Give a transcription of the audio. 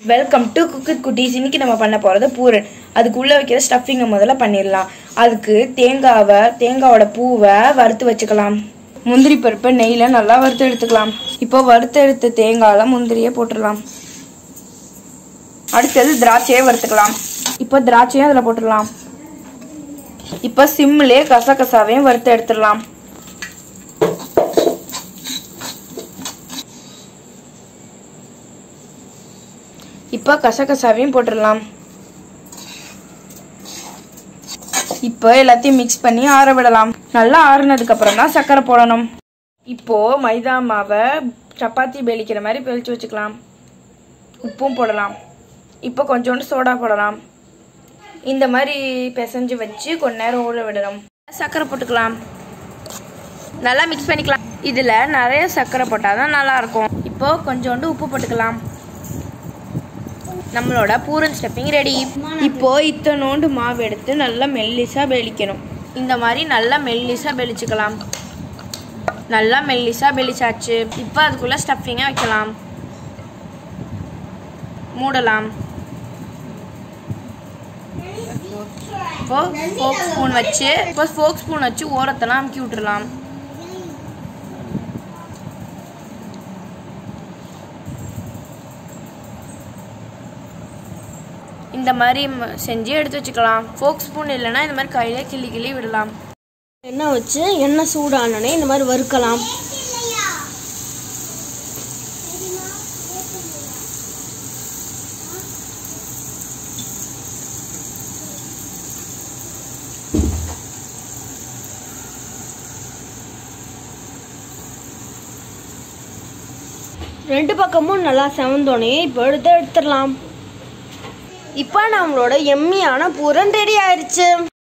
welcome to குக்கிட் குட்டீஸ் இன்னைக்கு நம்ம பண்ண போகிறது பூரன் அதுக்குள்ளே வைக்கிற ஸ்டஃபிங்கை முதல்ல பண்ணிடலாம் அதுக்கு தேங்காவை தேங்காவோட பூவை வறுத்து வச்சுக்கலாம் முந்திரி பருப்பை நெய்யில் நல்லா வறுத்து எடுத்துக்கலாம் இப்போ வறுத்து எடுத்த தேங்காயில் முந்திரியை போட்டுடலாம் அடுத்தது திராட்சையை வறுத்துக்கலாம் இப்போ திராட்சையும் அதில் போட்டுடலாம் இப்போ சிம்மிலே கசகசாவையும் வறுத்து எடுத்துடலாம் இப்போ கசகசாவையும் போட்டுடலாம் இப்போ எல்லாத்தையும் மிக்ஸ் பண்ணி ஆற விடலாம் நல்லா ஆறுனதுக்கு அப்புறம் தான் சர்க்கரை போடணும் இப்போ மைதா மாவை சப்பாத்தி பெலிக்கிற மாதிரி பெலிச்சு வச்சுக்கலாம் உப்பும் போடலாம் இப்போ கொஞ்சோண்டு சோடா போடலாம் இந்த மாதிரி பிசைஞ்சு வச்சு கொஞ்ச நேரம் ஊற விடணும் சர்க்கரை போட்டுக்கலாம் நல்லா மிக்ஸ் பண்ணிக்கலாம் இதில் நிறைய சர்க்கரை போட்டால் தான் நல்லா இருக்கும் இப்போ கொஞ்சோண்டு உப்பு போட்டுக்கலாம் நம்மளோட பூரன் ஸ்டெப்பிங் ரெடி இப்போ இத்தனோண்டு மாவு எடுத்து நல்லா மெல்லிசா பெலிக்கணும் இந்த மாதிரி நல்லா மெல்லிசா பெலிச்சுக்கலாம் நல்லா மெல்லிசா பெலிச்சாச்சு இப்போ அதுக்குள்ள ஸ்டஃபிங்கை வைக்கலாம் மூடலாம் இப்போ ஃபோக் ஸ்பூன் வச்சு இப்போ ஃபோக் ஸ்பூன் வச்சு ஓரத்தெல்லாம் அமுக்கி விட்டுறலாம் இந்த மாதிரி ம- செஞ்சு எடுத்து வச்சுக்கலாம் ஃபோக் ஸ்பூன் இல்லைன்னா இந்த மாதிரி கையில கிள்ளி கிள்ளி விடலாம் எண்ணெய் வச்சு எண்ணெய் சூடானோடனே இந்த மாதிரி வறுக்கலாம் ரெண்டு பக்கமும் நல்லா செவந்தோடனே இப்போ எடுத்து எடுத்துடலாம் இப்போ நம்மளோட எம்மியான பூரன் ரெடி ஆயிடுச்சு